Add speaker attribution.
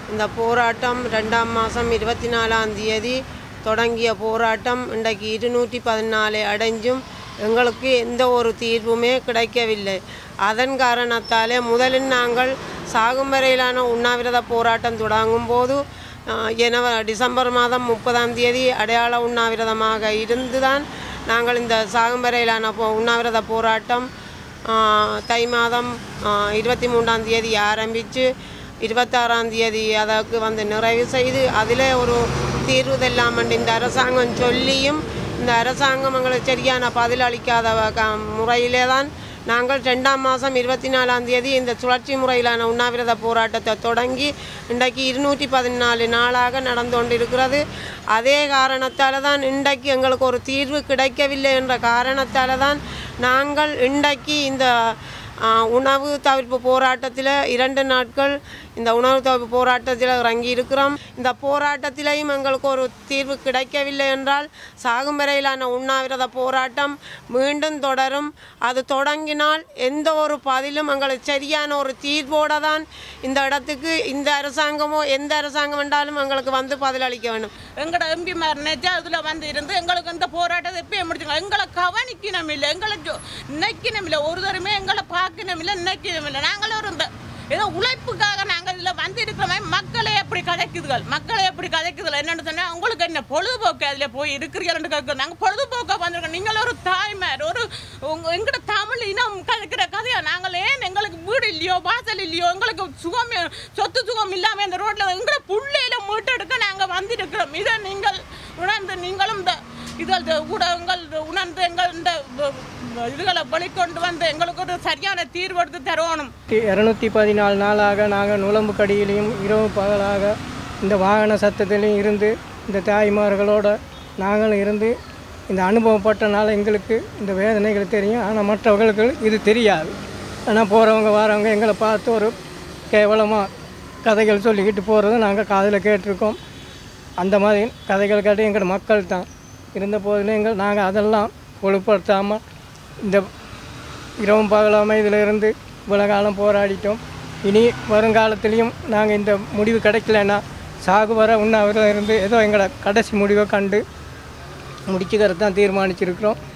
Speaker 1: இந்த போராட்டம் ரெண்டாம் மாதம் இருபத்தி நாலாம் தேதி தொடங்கிய போராட்டம் இன்றைக்கு இருநூற்றி பதினாலு அடைஞ்சும் எங்களுக்கு எந்த ஒரு தீர்வுமே கிடைக்கவில்லை அதன் காரணத்தாலே முதலில் நாங்கள் சாகும் வரையிலான உண்ணாவிரத போராட்டம் தொடங்கும் போது ஜனவ டிசம்பர் மாதம் முப்பதாம் தேதி அடையாள உண்ணாவிரதமாக இருந்துதான் நாங்கள் இந்த சாகும் வரையிலான போ உண்ணாவிரத போராட்டம் ஆ, தை மாதம் இருபத்தி மூன்றாம் தேதி ஆரம்பித்து இருபத்தாறாம் தேதி அதற்கு வந்து நிறைவு செய்து அதில் ஒரு தீர்வு தெல்லாமல் இந்த அரசாங்கம் சொல்லியும் இந்த அரசாங்கம் எங்களுக்கு சரியான பதில் அளிக்காத வ- க- முறையிலே தான் நாங்கள் ரெண்டாம் மாதம் இருபத்தி நாலாம் தேதி இந்த சுழற்சி முறையிலான உண்ணாவிரத போராட்டத்தை தொடங்கி இன்றைக்கு இருநூற்றி பதினாலு நாளாக நடந்து கொண்டிருக்கிறது அதே காரணத்தால் தான் இன்றைக்கு எங்களுக்கு ஒரு தீர்வு கிடைக்கவில்லை என்ற காரணத்தால் தான் நாங்கள் இன்றைக்கு இந்த ஆ, உணவு தவிர்ப்பு போராட்டத்தில் இரண்டு நாட்கள் இந்த உணவு தவிர்ப்பு போராட்டத்தில் இறங்கி இருக்கிறோம் இந்த போராட்டத்திலையும் எங்களுக்கு ஒரு தீர்வு கிடைக்கவில்லை என்றால் சாகும் வரையிலான உண்ணாவிரத போராட்டம் மீண்டும் தொடரும் அது தொடங்கினால் எந்த ஒரு பதிலும் எங்களுக்கு சரியான ஒரு தீர்வோடு தான் இந்த இடத்துக்கு இந்த அரசாங்கமோ எந்த அரசாங்கம் என்றாலும் எங்களுக்கு வந்து பதிலளிக்க வேண்டும்
Speaker 2: எங்களோட எம்பிமார் நெஜா இதில் வந்து இருந்து எங்களுக்கு இந்த போராட்டத்தை எப்பயும் முடிச்சுங்க எங்களை கவனிக்கணும் இல்லை எங்களை ஜோ- நினைக்கணும் இல்லை ஒரு தரமே எங்களை பார்க்கணும் இல்லை நினைக்கணும் இல்லை நாங்களும் இருந்த ஏதோ உழைப்புக்காக நாங்கள் இதில் வந்து இருக்கிறோமே மக்களை எப்படி கதைக்குதுகள் மக்களை எப்படி கதைக்குதுகள் என்னென்னு சொன்னால் உங்களுக்கு என்ன பொழுதுபோக்கு அதில் போய் இருக்கிறீங்கன்னு கேட்க நாங்கள் பொழுதுபோக்காக வந்திருக்கோம் நீங்கள் ஒரு தாய்மார் ஒரு உங்க எங்களோட தமிழ் இனம் கதைக்கிற கதையா நாங்கள் ஏன் எங்களுக்கு வீடு இல்லையோ வாசல் இல்லையோ எங்களுக்கு சுகம் சொத்து சுகம் இல்லாமல் இந்த ரோட்டில் எங்களை புள்ளையில மீட்டெடுக்க நாங்கள் வந்திருக்கிறோம் இதை நீங்கள் உணர்ந்து நீங்களும் இந்த இதில் இந்த ஊடகங்கள் இந்த உணர்ந்து எங்கள் இந்த வ- வ- இதுகளை வெளிக்கொண்டு வந்து எங்களுக்கு ஒரு சரியான தீர்வு எடுத்து தரணும்
Speaker 3: இரநூத்தி பதினாலு நாளாக நாங்கள் நுழம்பு கடியிலையும் இரவு பகலாக இந்த வாகன சத்தத்திலையும் இருந்து இந்த தாய்மார்களோட நாங்களும் இருந்து இந்த அனுபவப்பட்டனால எங்களுக்கு இந்த வேதனைகள் தெரியும் ஆனால் மற்றவர்களுக்கு இது தெரியாது ஆனால் போகிறவங்க வரவங்க எங்களை பார்த்து ஒரு கேவலமாக கதைகள் சொல்லிக்கிட்டு போகிறத நாங்கள் காதில் கேட்டிருக்கோம் அந்த மாதிரி கதைகள் கேட்டு எங்கள் மக்கள் தான் இருந்த போதிலும் எங்கள் நாங்கள் அதெல்லாம் பொருட்படுத்தாமல் இந்த இரவும் பகலாமல் இதில் இருந்து இவ்வளோ காலம் போராடிட்டோம் இனி வருங்காலத்திலையும் நாங்கள் இந்த முடிவு கிடைக்கலன்னா சாகு வர உண்ணாவிரதம் இருந்து ஏதோ எங்களை கடைசி முடிவை கண்டு முடிச்சுக்கிறது தான் தீர்மானிச்சிருக்கிறோம்